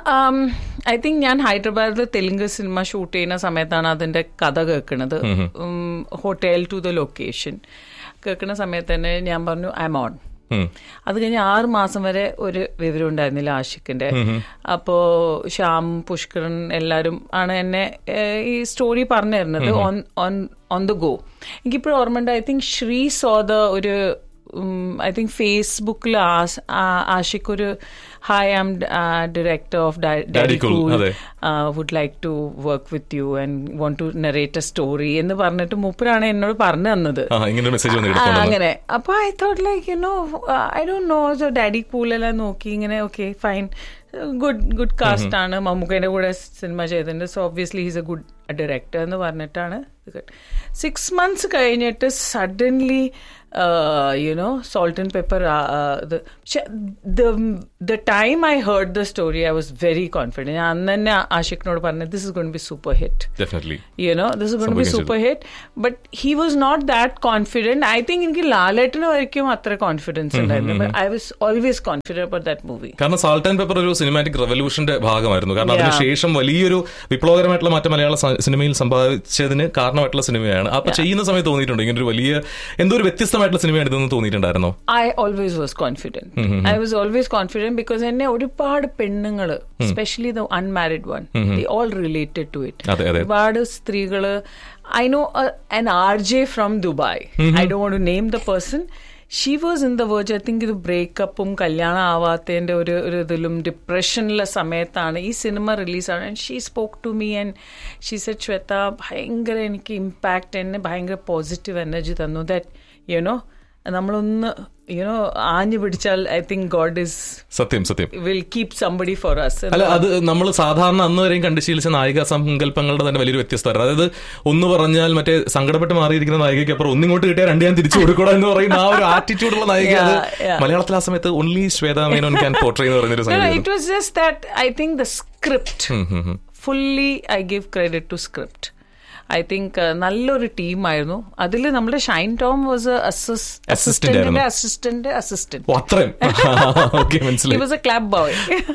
ഐ തിങ്ക് ഞാൻ ഹൈദരാബാദിൽ തെലുങ്ക് സിനിമ ഷൂട്ട് ചെയ്യുന്ന സമയത്താണ് അതിന്റെ കഥ കേൾക്കുന്നത് ഹോട്ടൽ ടു ദ ലൊക്കേഷൻ കേൾക്കുന്ന സമയത്ത് തന്നെ ഞാൻ പറഞ്ഞു ഐ എം ഓൺ ഉം. അത് കഴിഞ്ഞ് ആറ് മാസം വരെ ഒരു വിവരം ഉണ്ടായിരുന്നില്ല ആഷിഖിന്റെ അപ്പോ ശ്യാം പുഷ്കരൻ എല്ലാരും ആണ് എന്നെ ഏഹ്, ഈ സ്റ്റോറി പറഞ്ഞു തരുന്നത് on on on the go എനിക്കിപ്പോഴും ഓർമ്മയുണ്ട് ഐ തിങ്ക് ശ്രീ സോദ ഒരു ഐ തിങ്ക് ഫേസ്ബുക്കിൽ ആഷിഖ് ഒരു hi am director of Daddy daddy Cool, cool അതെ. Would like to work with you and want to narrate a story എന്ന് പറഞ്ഞിട്ട് മൂപ്പരാണ് എന്നോട് പറഞ്ഞു തന്നത് ആ ഇങ്ങനെ മെസ്സേജ് വന്ന് ആ, എടുത്തോണ്ട് അങ്ങനെ അപ്പൊ I thought like you know I don't know so daddy കൂളെല്ലാം നോക്കി ഇങ്ങനെ okay fine good good cast ആണ് മമ്മൂക്കയുടെ കൂടെ സിനിമ ചെയ്തിട്ടുണ്ട് so obviously he's a good director എന്ന് പറഞ്ഞിട്ടാണ് സിക്സ് മന്ത്സ് കഴിഞ്ഞിട്ട് suddenly you know salt and pepper ഇത് പക്ഷെ the time I heard the story I was very confident ഞാൻ അന്ന് തന്നെ ആഷിഖിനോട് പറഞ്ഞു this is gonna be super hit definitely you know this is going to be സംഭവിക്കുകയും super hit but he was not that confident i think എനിക്ക് ലാലേട്ടന് വരയ്ക്കും അത്ര confidence ഉണ്ടായിരുന്നു I was always confident about that movie കാരണം salt and pepper ഒരു cinematic റെവല്യൂഷന്റെ ഭാഗമായിരുന്നു കാരണം Yeah. അതിനുശേഷം വലിയൊരു വിപ്ലവകരമായിട്ടുള്ള മാറ്റം മലയാള സ- സിനിമയിൽ സംഭവിച്ചതിന് കാരണമായിട്ടുള്ള സിനിമയാണ് അപ്പൊ ചെയ്യുന്ന സമയത്ത് തോന്നിയിട്ടുണ്ട് ഇങ്ങനെ ഒരു വലിയ എന്തോ ഒരു വ്യത്യസ്തമായിട്ടുള്ള സിനിമയാണ് ഇതെന്ന് തോന്നിയിട്ടുണ്ടായിരുന്നോ I always was confident I was always confident because എന്നെ ഒരുപാട് പെണ്ണുങ്ങൾ specially the unmarried one the all related to it അതെ, അതെ. ഒരുപാട് സ്ത്രീകള് I know an R J from Dubai I do want to name the person she was in the verge I think ഇത് ബ്രേക്കപ്പും കല്യാണം ആവാത്തതിന്റെ ഒരു ഒരു ഇതിലും ഡിപ്രഷനിലെ സമയത്താണ് ഈ സിനിമ റിലീസാണ് and she spoke to me and she said Shweta ഭയങ്കര എനിക്ക് ഇമ്പാക്റ്റ് എന്നെ ഭയങ്കര പോസിറ്റീവ് എനർജി തന്നു ദാറ്റ് യുനോ നമ്മളൊന്ന് യുനോ ആഞ്ഞു പിടിച്ചാൽ ഐ തിങ്ക് ഗോഡ് ഇസ് സത്യം സത്യം will keep somebody for us അല്ല അത് നമ്മൾ സാധാരണ അന്ന് വരെയും കണ്ടു ശീലിച്ച നായിക സങ്കല്പങ്ങളുടെ തന്നെ വലിയൊരു വ്യത്യസ്തത അതായത് ഒന്ന് പറഞ്ഞാൽ മറ്റേ സങ്കടപ്പെട്ട് മാറിയിരിക്കുന്ന നായികയ്ക്ക് അപ്പുറം ഒന്നിങ്ങോട്ട് കിട്ടിയാൽ രണ്ട് ഞാൻ തിരിച്ചു കൊടുക്കണം എന്ന് പറയുന്ന ആ ഒരു ആറ്റിറ്റ്യൂഡുള്ള നായിക അത് Yeah, yeah. മലയാളത്തിൽ ആ സമയത്ത് only Shweta Menon can portray എന്ന് പറയുന്ന ഒരു No, no, സംഗതി it was just that I think the script, fully I give credit to script. I think നല്ലൊരു ടീമായിരുന്നു അതിൽ നമ്മുടെ ഷൈൻ ടോം വാസ് അസിസ്റ്റന്റിന്റെ ആയിരുന്നു. അസിസ്റ്റന്റ് അസിസ്റ്റന്റ് ഓ, അത്രയും ഓക്കെ ഹി മനസ്സിലായി was a club boy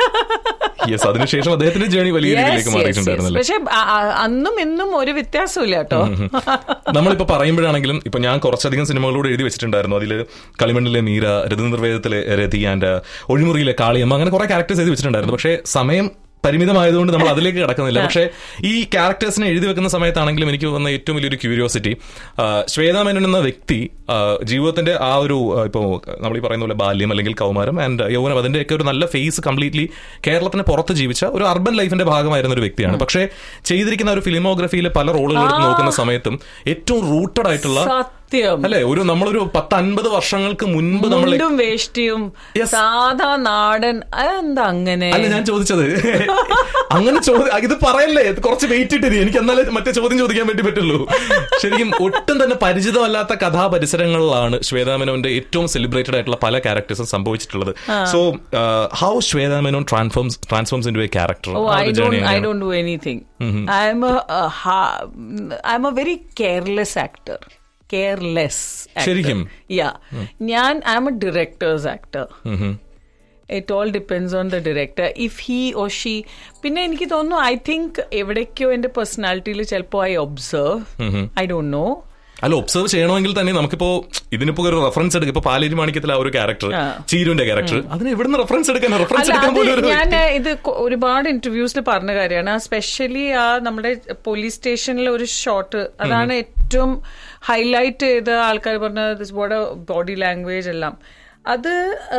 yes അതിനുശേഷം അദ്ദേഹത്തിന്റെ ജേണി വലിയ രീതിയിലേക്ക് മാറിയിട്ടുണ്ടായിരുന്നല്ലേ പക്ഷെ അന്നും ഇന്നും ഒരു വ്യത്യാസമില്ല കേട്ടോ നമ്മളിപ്പോ പറയുമ്പോഴാണെങ്കിലും ഇപ്പൊ ഞാൻ കുറച്ചധികം സിനിമകളോട് എഴുതി വെച്ചിട്ടുണ്ടായിരുന്നു അതിൽ കളിമണ്ണിലെ മീര രഥനിർവേദത്തിലെ രതി ആൻഡ് ഒഴിമുറിയിലെ കാളിയമ്മ അങ്ങനെ കുറെ ക്യാരക്ടേഴ്സ് എഴുതി വെച്ചിട്ടുണ്ടായിരുന്നു പക്ഷേ സമയം പരിമിതമായതുകൊണ്ട് നമ്മൾ അതിലേക്ക് കിടക്കുന്നില്ല പക്ഷേ ഈ ക്യാരക്ടേഴ്സിനെ എഴുതി വെക്കുന്ന സമയത്താണെങ്കിലും എനിക്ക് വന്ന ഏറ്റവും വലിയൊരു ക്യൂരിയോസിറ്റി ശ്വേതാ മേനോൻ എന്ന വ്യക്തി ആ, ജീവിതത്തിന്റെ ആ ഒരു ഇപ്പോൾ നമ്മൾ ഈ പറയുന്ന പോലെ ബാല്യം അല്ലെങ്കിൽ കൗമാരം ആൻഡ് യൗവനം അതിന്റെയൊക്കെ ഒരു നല്ല ഫേസ് കംപ്ലീറ്റ്ലി കേരളത്തിന് പുറത്ത് ജീവിച്ച ഒരു അർബൻ ലൈഫിന്റെ ഭാഗമായിരുന്ന ഒരു വ്യക്തിയാണ് പക്ഷേ ചെയ്തിരിക്കുന്ന ഒരു ഫിലിമോഗ്രഫിയിലെ പല റോളുകൾ എടുത്ത് നോക്കുന്ന സമയത്തും ഏറ്റവും റൂട്ടഡ് ആയിട്ടുള്ള സത്യം അല്ലെ ഒരു നമ്മളൊരു പത്ത് അൻപത് വർഷങ്ങൾക്ക് മുൻപ് നമ്മൾ മുണ്ടും വേഷ്ടിയും Yes. സാധാ നാടൻ അതെന്താ അങ്ങനെ അല്ല ഞാൻ ചോദിച്ചത് അങ്ങനെ ചോദ്യം ഇത് പറയല്ലേ ഇത് കുറച്ച് വെയിറ്റ് ഇട്ടിരി എനിക്ക് എന്നാലേ മറ്റേ ചോദ്യം ചോദിക്കാൻ വേണ്ടി പറ്റുള്ളൂ ശരിക്കും ഒട്ടും തന്നെ പരിചിതമല്ലാത്ത കഥാപരിസരങ്ങളിലാണ് ശ്വേതാമേനോന്റെ ഏറ്റവും സെലിബ്രേറ്റഡ് ആയിട്ടുള്ള പല ക്യാരക്ടേഴ്സും സംഭവിച്ചിട്ടുള്ളത് so how Shweta Menon transforms transforms in A character Oh, I don't. I don't do anything. I'm a, a ha- I'm a very careless actor. Careless. Actor. ശരിക്കും? Yeah. ഞാൻ I'm a director's actor. It all depends on the director. If he or she പിന്നെ എനിക്ക് തോന്നുന്നു I think എവിടേക്കോ എന്റെ പേഴ്സണാലിറ്റിയിൽ ചിലപ്പോൾ I observe I don't know അല്ല ഒബ്സർവ് ചെയ്യണമെങ്കിൽ തന്നെ നമുക്കിപ്പോ ഇതിനിപ്പോ ഒരു റെഫറൻസ് എടുക്കും ഇപ്പൊ പാലേരി മാണിക്കത്തിലെ ആ ഒരു ക്യാരക്ടർ ആ. ചീരുവിന്റെ ക്യാരക്ടർ അതിന് എവിടുന്ന് റെഫറൻസ് എടുക്കാൻ റെഫറൻസ് അല്ല എടുക്കാൻ അത് പോലും ഒരു ഞാൻ ഇത് കൊ- ഒരുപാട് ഇന്റർവ്യൂസിൽ പറഞ്ഞ കാര്യമാണ് സ്പെഷ്യലി ആ നമ്മുടെ പോലീസ് സ്റ്റേഷനിലെ ഒരു ഷോട്ട് അതാണ് ഏറ്റവും ഹൈലൈറ്റ് ചെയ്ത ആൾക്കാർ പറഞ്ഞ ദിസ് ബോർഡ് ബോഡി ലാംഗ്വേജ് എല്ലാം അത്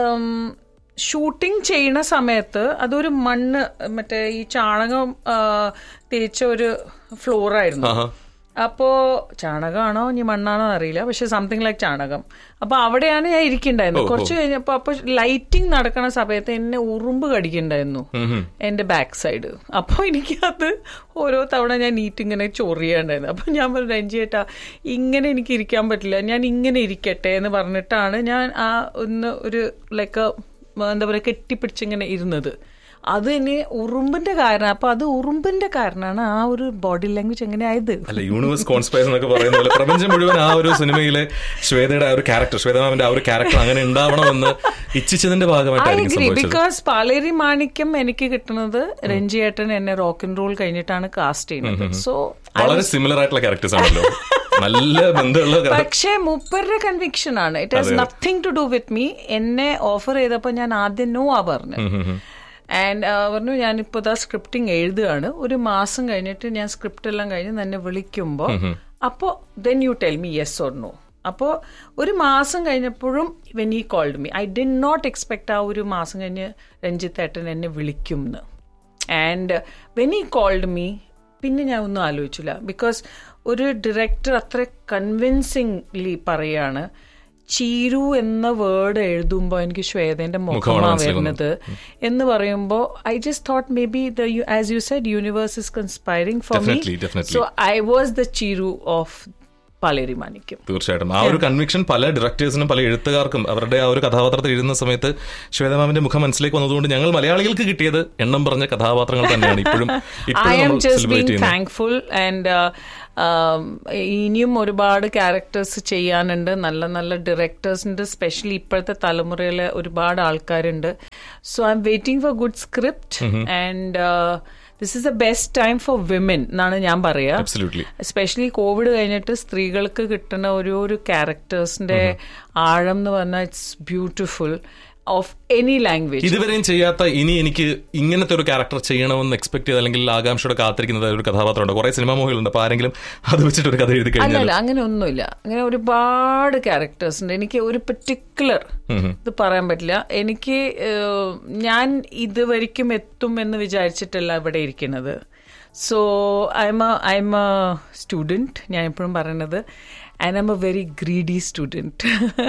ഷൂട്ടിംഗ് ചെയ്യണ സമയത്ത് അതൊരു മണ്ണ് മറ്റേ ഈ ചാണകം ആ, തേച്ച ഒരു ഫ്ലോറായിരുന്നു ആഹാ. അപ്പോ ചാണകമാണോ ഇനി മണ്ണാണോ അറിയില്ല പക്ഷെ സംതിങ് ലൈക്ക് ചാണകം അപ്പൊ അവിടെയാണ് ഞാൻ ഇരിക്കണ്ടായിരുന്നത് ഓ, ഓ. കുറച്ച് കഴിഞ്ഞപ്പോ അപ്പൊ ലൈറ്റിംഗ് നടക്കണ സമയത്ത് എന്നെ ഉറുമ്പ് കടിക്കണ്ടായിരുന്നു എന്റെ ബാക്ക് സൈഡ് അപ്പൊ എനിക്കത് ഓരോ തവണ ഞാൻ നീറ്റ് ഇങ്ങനെ ചൊറിയാണ്ടായിരുന്നു അപ്പൊ ഞാൻ പറഞ്ഞു രഞ്ജി ചേട്ടാ ഇങ്ങനെ എനിക്ക് ഇരിക്കാൻ പറ്റില്ല ഞാൻ ഇങ്ങനെ ഇരിക്കട്ടെ എന്ന് പറഞ്ഞിട്ടാണ് ഞാൻ ആ ഒന്ന് ഒരു ലൈക്ക് എന്താ പറയുക കെട്ടിപ്പിടിച്ചിങ്ങനെ ഇരുന്നത് അത് ഇനി ഉറുമ്പിന്റെ കാരണം അപ്പൊ അത് ഉറുമ്പിന്റെ കാരണമാണ് ആ ഒരു ബോഡി ലാംഗ്വേജ് എങ്ങനെ ആയത് അല്ല യൂണിവേഴ്സ് കോൺസ്പയർ എന്നൊക്കെ പറയുന്ന പോലെ പ്രപഞ്ചം മുഴുവൻ ആ ഒരു സിനിമയിലെ ശ്വേതയുടെ ആ ഒരു ക്യാരക്ടർ ശ്വേതാമാവിന്റെ ആ ഒരു ക്യാരക്ടർ അങ്ങനെ ഉണ്ടാവണമെന്ന് ഇച്ഛിച്ചതിന്റെ ഐ ഭാഗമായിട്ടായിരിക്കും അഗ്രി സംഭവിച്ചത് ബിക്കോസ് പാലേരി മാണിക്യം എനിക്ക് കിട്ടുന്നത് രഞ്ജിയേട്ടൻ എന്നെ റോക്ക് ആൻഡ് റോൾ കഴിഞ്ഞിട്ടാണ് കാസ്റ്റ് ചെയ്യുന്നത് സോ വളരെ സിമിലർ ആയിട്ടുള്ള ക്യാരക്ടേഴ്സ് ആണല്ലോ നല്ല ബന്ധമുള്ള character. പക്ഷേ മൂപ്പരുടെ കൺവിക്ഷൻ ആണ് ഇറ്റ് ഹാസ് അതെ. Nothing to do with me എന്നെ ഓഫർ ചെയ്തപ്പോൾ ഞാൻ ആദ്യം നോ ആ പറഞ്ഞു ആൻഡ് പറഞ്ഞു ഞാനിപ്പോ ഇതാ സ്ക്രിപ്റ്റിംഗ് എഴുതുകയാണ് ഒരു മാസം കഴിഞ്ഞിട്ട് ഞാൻ സ്ക്രിപ്റ്റ് എല്ലാം കഴിഞ്ഞ് തന്നെ വിളിക്കുമ്പോൾ അപ്പോൾ then you tell me yes or no അപ്പോൾ ഒരു മാസം കഴിഞ്ഞപ്പോഴും when he called me I did not expect ആ ഒരു മാസം കഴിഞ്ഞ് രഞ്ജിത്ത് ഏട്ടൻ എന്നെ വിളിക്കും എന്ന് and when he called me പിന്നെ ഞാൻ ഒന്നും ആലോചിച്ചില്ല ബിക്കോസ് ഒരു ഡയറക്ടർ അത്ര കൺവിൻസിംഗ്ലി പറയാണ് ചീരു എന്ന വേർഡ് എഴുതുമ്പോൾ എനിക്ക് ശ്വേതന്റെ മുഖമാണ് മുഖമാണ് മനസ്സിൽ വരുന്നത് എന്ന് പറയുമ്പോൾ I just thought maybe the as you said universe is conspiring for me Definitely, definitely. So I was the Cheeru of Paleri Manikyam തീർച്ചയായിട്ടും ആ ഒരു കൺവിക്ഷൻ പല ഡയറക്ടേഴ്സിനും പല എഴുത്തുകാർക്കും അവരുടെ ആ ഒരു കഥാപാത്രത്തിൽ എഴുതുന്ന സമയത്ത് ശ്വേതമാവിന്റെ മുഖം മനസ്സിലേക്ക് വന്നതുകൊണ്ട് ഞങ്ങൾ മലയാളികൾക്ക് കിട്ടിയത് എണ്ണം പറഞ്ഞ കഥാപാത്രങ്ങൾ തന്നെയാണ് ഇപ്പോഴും ഐ ഇപ്പോഴും ആം നമ്മൾ ജസ്റ്റ് സെലിബ്രേറ്റ് ബീങ് ചെയ്യുന്നത് താങ്ക്ഫുൾ ആൻഡ് ഇനിയും ഒരുപാട് ക്യാരക്ടേഴ്സ് ചെയ്യാനുണ്ട് നല്ല നല്ല ഡയറക്ടേഴ്സിന്റെ സ്പെഷ്യലി ഇപ്പോഴത്തെ തലമുറയിലെ ഒരുപാട് ആൾക്കാരുണ്ട് so I'm waiting for good script and this is the best time for women എന്നാണ് ഞാൻ പറയാ Absolutely. എസ്പെഷ്യലി കോവിഡ് കഴിഞ്ഞിട്ട് സ്ത്രീകൾക്ക് കിട്ടുന്ന ഒരു ഒരു ക്യാരക്ടേഴ്സിന്റെ ആഴം എന്ന് പറഞ്ഞാൽ it's beautiful of any language ഇതുവരെയും ചെയ്യാത്ത ഇനി എനിക്ക് ഇങ്ങനത്തെ ഒരു ക്യാരക്ടർ ചെയ്യണമെന്ന് എക്സ്പെക്ട് ചെയ്ത് അല്ലെങ്കിൽ ആകാംക്ഷയോടെ കാത്തിരിക്കുന്നത് ഒരു കഥാപാത്രമുണ്ട് കുറെ സിനിമാ മോഹികളുണ്ട് അപ്പൊ ആരെങ്കിലും അത് വെച്ചിട്ട് ഒരു കഥ എഴുതി അല്ല കഴിഞ്ഞാൽ അല്ല അങ്ങനെ ഒന്നുമില്ല അങ്ങനെ ഒരുപാട് ക്യാരക്ടേഴ്സ് ഉണ്ട് എനിക്ക് ഒരു പെർട്ടിക്കുലർ ഇത് പറയാൻ പറ്റില്ല എനിക്ക് ഏഹ്, ഞാൻ ഇതുവരെയ്ക്കും എത്തും എന്ന് വിചാരിച്ചിട്ടല്ല ഇവിടെ ഇരിക്കുന്നത് so I'm I'm a student ഞാൻ എപ്പോഴും പറയുന്നത് and I'm a very greedy student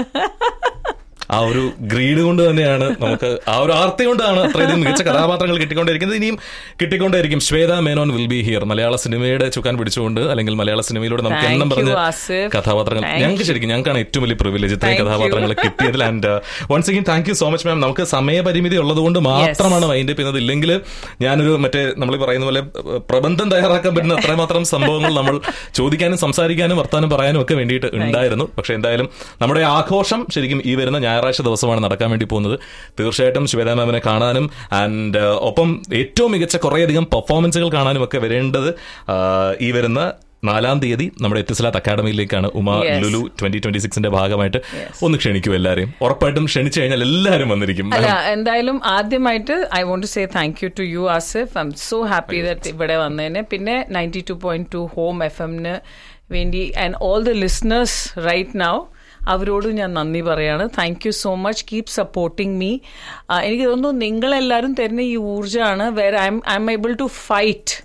ആ ഒരു ഗ്രീഡ് കൊണ്ട് തന്നെയാണ് നമുക്ക് ആ ഒരു ആർത്തി കൊണ്ടാണ് അത്രയധികം മികച്ച കഥാപാത്രങ്ങൾ കിട്ടിക്കൊണ്ടിരിക്കുന്നത് ഇനിയും കിട്ടിക്കൊണ്ടേയിരിക്കും Shweta Menon will be here മലയാള സിനിമയുടെ ചുക്കാൻ പിടിച്ചുകൊണ്ട് അല്ലെങ്കിൽ മലയാള സിനിമയിലൂടെ നമുക്ക് Thank എണ്ണം you, പറഞ്ഞ ആസിഫ്. കഥാപാത്രങ്ങൾ Thank ഞങ്ങൾക്ക് ശരിക്കും ഞങ്ങൾക്കാണ് ഏറ്റവും വലിയ പ്രിവിലേജ് ഇത്രയും Thank you. കഥാപാത്രങ്ങൾ കിട്ടിയതിൽ and once again thank you so much ma'am നമുക്ക് സമയപരിമിതി ഉള്ളതുകൊണ്ട് മാത്രമാണ് വൈൻഡ് അപ്പ് ചെയ്യുന്നത് ഇല്ലെങ്കിൽ ഞാനൊരു മറ്റേ നമ്മൾ പറയുന്ന പോലെ ഏഹ്, പ്രബന്ധം തയ്യാറാക്കാൻ പറ്റുന്ന അത്രമാത്രം സംഭവങ്ങൾ നമ്മൾ ചോദിക്കാനും സംസാരിക്കാനും വർത്താനം പറയാനും ഒക്കെ വേണ്ടിയിട്ട് ഉണ്ടായിരുന്നു പക്ഷെ എന്തായാലും നമ്മുടെ ആഘോഷം ശരിക്കും ഈ വരുന്ന ഞായറാഴ്ച ദിവസമാണ് നടക്കാൻ വേണ്ടി പോകുന്നത് തീർച്ചയായിട്ടും ശ്വേതാ മാമിനെ കാണാനും ആൻഡ് ഒപ്പം ഏറ്റവും മികച്ച കുറേയധികം പെർഫോമൻസുകൾ കാണാനും ഒക്കെ വരേണ്ടത് ആ, ഈ വരുന്ന നാലാം തീയതി നമ്മുടെ എത്തിസലാത്ത് അക്കാഡമിയിലേക്കാണ് Uma Yes. Lulu twenty twenty സിക്സിന്റെ ഭാഗമായിട്ട് ഒന്ന് ക്ഷണിക്കൂ എല്ലാവരെയും ഉറപ്പായിട്ടും ക്ഷണിച്ചു കഴിഞ്ഞാൽ എല്ലാവരും വന്നിരിക്കും അല്ല എന്തായാലും ആദ്യമായിട്ട് I want to say thank you to you Asif I'm so happy that ഇവിടെ വന്നതിന് പിന്നെ ninety two point two home F എമ്മിന് വേണ്ടി and all the listeners right now അവരോട് ഞാൻ നന്ദി പറയാണ് thank you so much keep supporting me എനിക്ക് തോന്നുന്നു നിങ്ങളെല്ലാവരും തരുന്ന ഈ ഊർജ്ജമാണ് where I'm I'm able to fight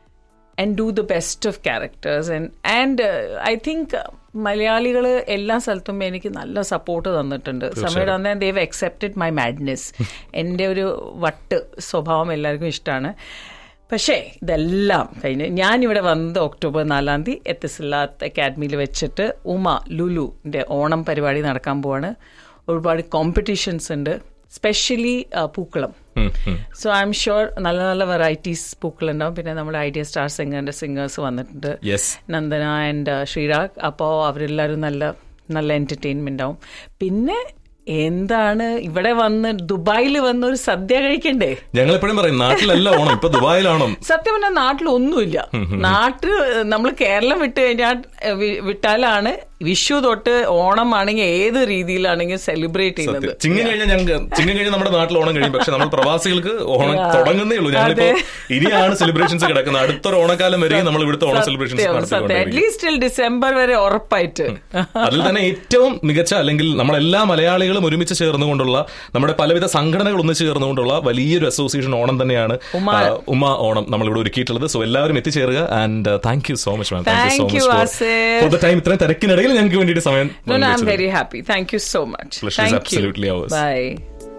and do the best of characters and and I think മലയാളികൾ എല്ലാ സ്ഥലത്തും എനിക്ക് നല്ല സപ്പോർട്ട് തന്നിട്ടുണ്ട് സമയം തന്നെ ദേവ് അക്സെപ്റ്റഡ് മൈ മാഡ്നെസ് എൻ്റെ ഒരു വട്ട് സ്വഭാവം എല്ലാവർക്കും ഇഷ്ടമാണ് പക്ഷേ ഇതെല്ലാം കഴിഞ്ഞ് ഞാനിവിടെ വന്നത് ഒക്ടോബർ നാലാം തീയതി എത്തിസില്ലാത്ത അക്കാഡമിയിൽ വെച്ചിട്ട് ഉമ ലുലുൻ്റെ ഓണം പരിപാടി നടക്കാൻ പോവാണ് ഒരുപാട് കോമ്പറ്റീഷൻസ് ഉണ്ട് സ്പെഷ്യലി പൂക്കളം സോ ഐ എം ഷുവർ നല്ല നല്ല വെറൈറ്റീസ് പൂക്കളുണ്ടാവും പിന്നെ നമ്മുടെ ഐഡിയ സ്റ്റാർ സിംഗറിന്റെ സിംഗേഴ്സ് വന്നിട്ടുണ്ട് യെസ് നന്ദന ആൻഡ് ശ്രീരാഗ് അപ്പോൾ അവരെല്ലാവരും നല്ല നല്ല എന്റർടൈൻമെന്റ് ആവും പിന്നെ എന്താണ് ഇവിടെ വന്ന് ദുബായിൽ വന്ന് ഒരു സദ്യ കഴിക്കണ്ടേ ഞങ്ങൾ എപ്പോഴും പറയും നാട്ടിലല്ല ഓണം ഇപ്പൊ ദുബായിലാണോ സത്യം പറഞ്ഞാൽ നാട്ടിലൊന്നുമില്ല നാട്ടിൽ നമ്മൾ കേരളം വിട്ട് കഴിഞ്ഞാൽ ഏഹ്, വി- വിട്ടാലാണ് വിഷു തൊട്ട് ഓണം ആണെങ്കിൽ ഏത് രീതിയിലാണെങ്കിൽ സെലിബ്രേറ്റ് ചെയ്യുന്നത് സത്യം. ചിങ്ങം കഴിഞ്ഞാൽ ഞങ്ങൾക്ക് ചിങ്ങം കഴിഞ്ഞാൽ നമ്മുടെ നാട്ടിൽ ഓണം കഴിയും പക്ഷെ നമ്മൾ പ്രവാസികൾക്ക് ഓണം തുടങ്ങുന്നേ ഉള്ളൂ ഞങ്ങളിപ്പോ അതെ. ഇനിയാണ് സെലിബ്രേഷൻസ് കിടക്കുന്നത് അടുത്തൊരു ഓണക്കാലം വരെയും നമ്മൾ ഇവിടുത്തെ ഓണം സെലിബ്രേഷൻസ് സത്യം സത്യം നടത്തിക്കൊണ്ടിരിക്കും അറ്റ്ലീസ്റ്റ് ടിൽ ഡിസംബർ വരെ ഉറപ്പായിട്ട് അതിൽ തന്നെ ഏറ്റവും മികച്ച അല്ലെങ്കിൽ നമ്മളെല്ലാ മലയാളികളും ഒരുമിച്ച് ചേർന്നുകൊണ്ടുള്ള നമ്മുടെ പലവിധ സംഘടനകൾ ഒന്നിച്ച് ചേർന്നുകൊണ്ടുള്ള വലിയൊരു അസോസിയേഷൻ ഓണം തന്നെയാണ് ഉമ. ആ, ഉമ ഓണം നമ്മളിവിടെ ഒരുക്കിയിട്ടുള്ളത് സോ എല്ലാവരും എത്തിച്ചേരുക and thank you so much ma'am thank you Thank so you, much Asif. For the time ഇത്രയും തിരക്കിനിടയിൽ ഞങ്ങൾക്ക് വേണ്ടിയിട്ട് സമയം No, no, I'm വന്നുവെച്ചത്. very happy. Thank you so much. Pleasure is Thank absolutely you. ours. Bye.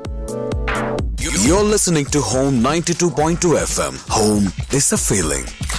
You're listening to Home 92.2 FM. Home is a feeling.